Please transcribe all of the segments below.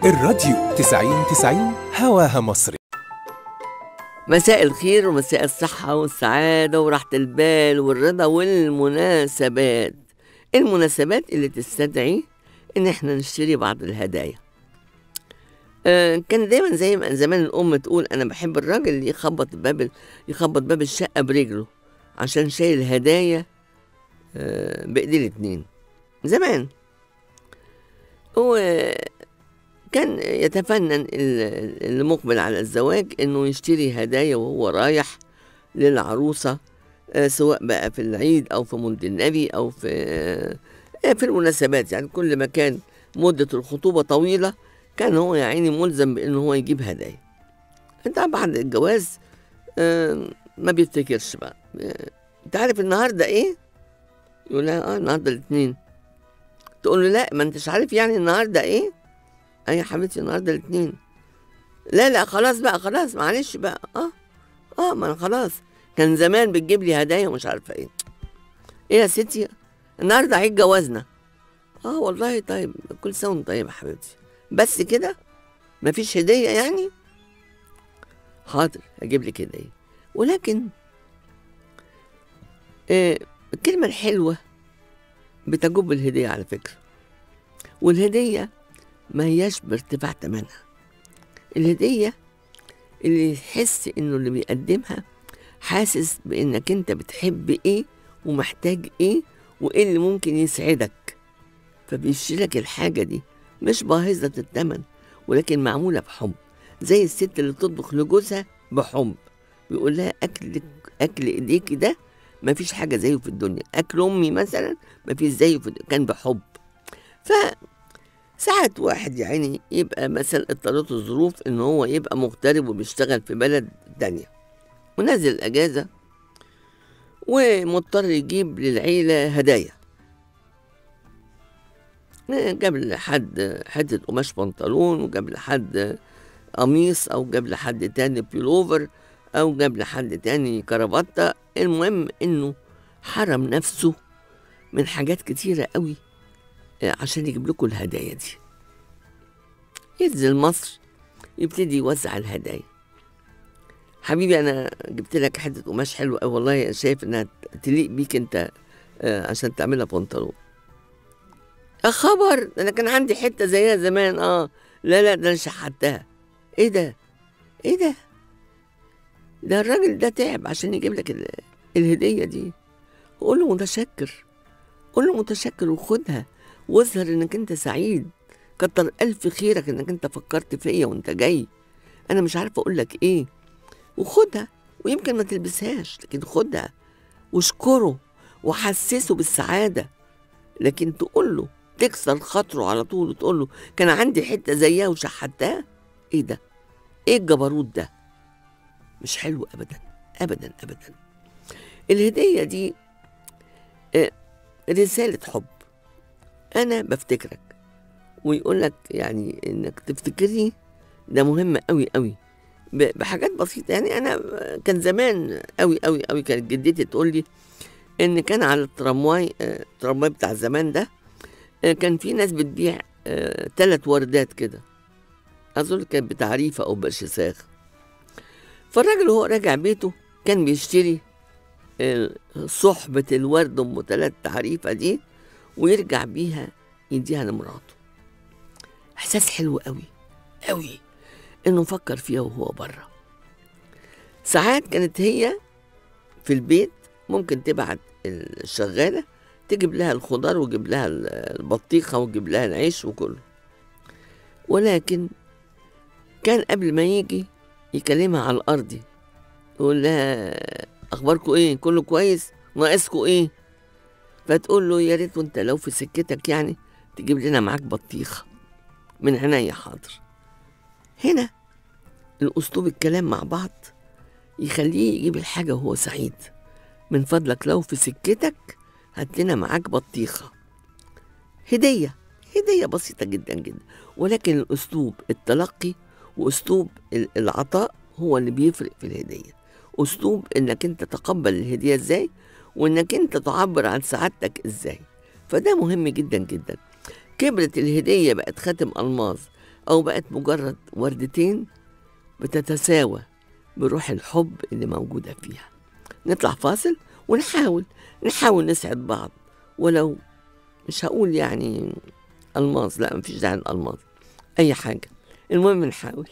الراديو 90 90 هواها مصري مساء الخير ومساء الصحة والسعادة وراحة البال والرضا والمناسبات المناسبات اللي تستدعي إن إحنا نشتري بعض الهدايا آه كان دايما زي ما زمان الأم تقول أنا بحب الراجل اللي يخبط باب يخبط باب الشقة برجله عشان شايل هدايا آه بإيديه الاتنين زمان هو كان يتفنن ال- اللي مقبل على الزواج انه يشتري هدايا وهو رايح للعروسه آه، سواء بقى في العيد او في مولد النبي او في آه، في المناسبات يعني كل ما كان مده الخطوبه طويله كان هو يا عيني ملزم بانه هو يجيب هدايا انت بعد الجواز آه، ما بيفتكرش بقى آه، انت عارف النهارده ايه يقول لها اه النهارده الاثنين تقول له لا ما انتش عارف يعني النهارده ايه اي يا حبيبتي النهارده الاثنين لا لا خلاص بقى خلاص معلش بقى اه اه ما انا خلاص كان زمان بتجيب لي هدايا ومش عارفه ايه ايه يا ستي النهارده عيد جوازنا اه والله طيب كل سنه وانت طيب يا حبيبتي بس كده مفيش هديه يعني حاضر هجيب لك هديه ولكن آه الكلمه الحلوه بتجب الهديه على فكره والهديه ما هياش بارتفاع ثمنها الهدية اللي يحس انه اللي بيقدمها حاسس بانك انت بتحب ايه ومحتاج ايه وايه اللي ممكن يسعدك فبيشتري الحاجة دي مش باهظة الثمن ولكن معمولة بحب زي الست اللي بتطبخ لجوزها بحب بيقول لها اكل اكل ايديك ده مفيش حاجة زيه في الدنيا اكل امي مثلا مفيش زيه في الدنيا. كان بحب ف ساعات واحد يا عيني يبقى مثلا اضطرته الظروف ان هو يبقى مغترب وبيشتغل في بلد تانية ونازل اجازة ومضطر يجيب للعيلة هدايا جاب لحد حتة قماش بنطلون وجاب لحد قميص او جاب لحد تاني بيلوفر او جاب لحد تاني كرافتة المهم انه حرم نفسه من حاجات كتيرة قوي عشان يجيب لكم الهدايا دي ينزل مصر يبتدي يوزع الهدايا حبيبي انا جبت لك حته قماش حلو قوي والله شايف انها تليق بيك انت آه، عشان تعملها بنطلون يا خبر ده انا كان عندي حته زيها زمان اه لا لا ده انا شحتها ايه ده ايه ده ده الراجل ده تعب عشان يجيب لك ال- الهديه دي قول له متشكر قول له متشكر وخدها واظهر انك انت سعيد كتر الف خيرك انك انت فكرت فيا وانت جاي انا مش عارفه اقول لك ايه وخدها ويمكن ما تلبسهاش لكن خدها واشكره وحسسه بالسعاده لكن تقول له تكسر خاطره على طول وتقول له كان عندي حته زيها وشحتها ايه ده ايه الجبروت ده مش حلو ابدا ابدا ابدا الهديه دي آه، رساله حب انا بفتكرك ويقول لك يعني انك تفتكرني ده مهم قوي قوي ب- بحاجات بسيطه يعني انا كان زمان قوي قوي قوي كانت جدتي تقول لي ان كان على الترامواي آه، الترامواي بتاع زمان ده آه، كان في ناس بتبيع ثلاث وردات كده اظن كانت بتعريفه او برشساخ فالراجل وهو راجع بيته كان بيشتري آه، صحبة الورد أم ثلاث تعريفة دي ويرجع بيها يديها لمراته إحساس حلو قوي قوي إنه فكر فيها وهو بره ساعات كانت هي في البيت ممكن تبعت الشغالة تجيب لها الخضار وتجيب لها البطيخة وتجيب لها العيش وكله ولكن كان قبل ما يجي يكلمها على الأرض يقول لها أخباركم إيه كله كويس ناقصكم إيه فتقول له يا ريت وانت لو في سكتك يعني تجيب لنا معاك بطيخة من عينيا حاضر هنا الأسلوب الكلام مع بعض يخليه يجيب الحاجة وهو سعيد من فضلك لو في سكتك هات لنا معاك بطيخة هدية هدية بسيطة جدا جدا ولكن الأسلوب التلقي وأسلوب ال- العطاء هو اللي بيفرق في الهدية أسلوب إنك أنت تقبل الهدية إزاي وإنك أنت تعبر عن سعادتك إزاي فده مهم جدا جدا كبرت الهدية بقت خاتم ألماظ أو بقت مجرد وردتين بتتساوى بروح الحب اللي موجودة فيها نطلع فاصل ونحاول نحاول نسعد بعض ولو مش هقول يعني ألماظ لا مفيش داعي للألماظ أي حاجة المهم نحاول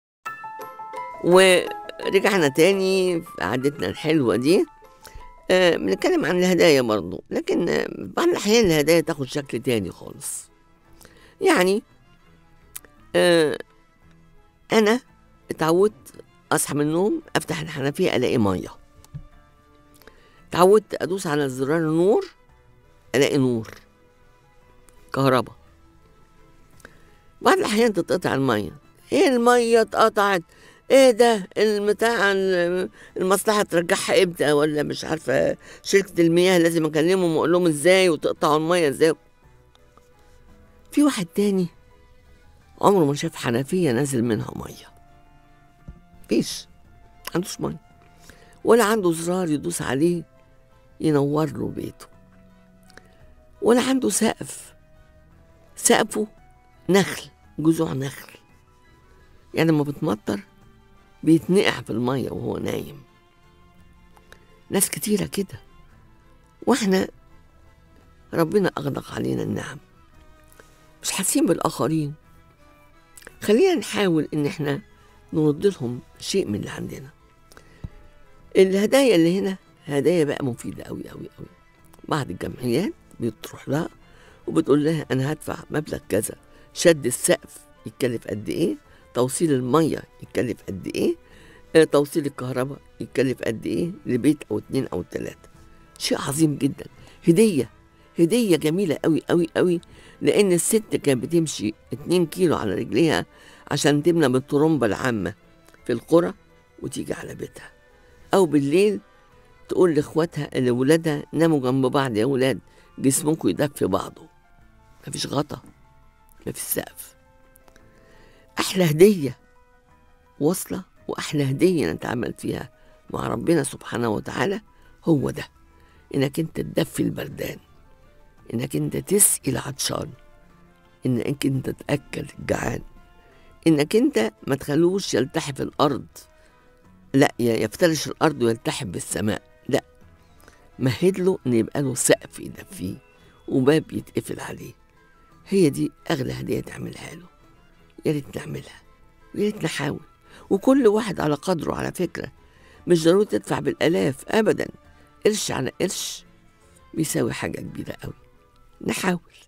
ورجعنا تاني في قعدتنا الحلوة دي آه، بنتكلم عن الهدايا برضو لكن آه، بعض الأحيان الهدايا تاخد شكل تاني خالص يعني آه، أنا اتعودت أصحى من النوم أفتح الحنفية ألاقي مية اتعودت أدوس على زرار النور ألاقي نور كهرباء بعض الأحيان تتقطع المية إيه المية اتقطعت ايه ده المتاع المصلحه ترجعها امتى ولا مش عارفه شركه المياه لازم اكلمهم واقول لهم ازاي وتقطعوا الميه ازاي في واحد تاني عمره ما شاف حنفيه نازل منها ميه فيش عندوش ميه ولا عنده زرار يدوس عليه ينور له بيته ولا عنده سقف سقفه نخل جذوع نخل يعني لما بتمطر بيتنقع في المية وهو نايم ناس كتيرة كده واحنا ربنا أغدق علينا النعم مش حاسين بالآخرين خلينا نحاول إن احنا نرد لهم شيء من اللي عندنا الهدايا اللي هنا هدايا بقى مفيدة أوي أوي أوي بعض الجمعيات بتروح لها وبتقول لها أنا هدفع مبلغ كذا شد السقف يتكلف قد إيه توصيل المية يتكلف قد إيه آه، توصيل الكهرباء يتكلف قد إيه لبيت أو اتنين أو تلاتة شيء عظيم جدا هدية هدية جميلة أوي أوي أوي لأن الست كانت بتمشي اتنين كيلو على رجليها عشان تملى بالطرمبة العامة في القرى وتيجي على بيتها أو بالليل تقول لإخواتها اللي ولادها ناموا جنب بعض يا ولاد جسمكم يدفي بعضه مفيش غطا مفيش سقف أحلى هدية واصلة وأحلى هدية نتعامل فيها مع ربنا سبحانه وتعالى هو ده إنك أنت تدفي البردان إنك أنت تسقي العطشان إنك أنت تأكل الجعان إنك أنت ما تخلوش يلتحف الأرض لا ي- يفترش الأرض ويلتحف بالسماء لا مهد له إن يبقى له سقف يدفيه وباب يتقفل عليه هي دي أغلى هدية تعملها له يا ريت نعملها ويا ريت نحاول وكل واحد على قدره على فكرة مش ضروري تدفع بالآلاف أبدا قرش على قرش بيساوي حاجة كبيرة قوي نحاول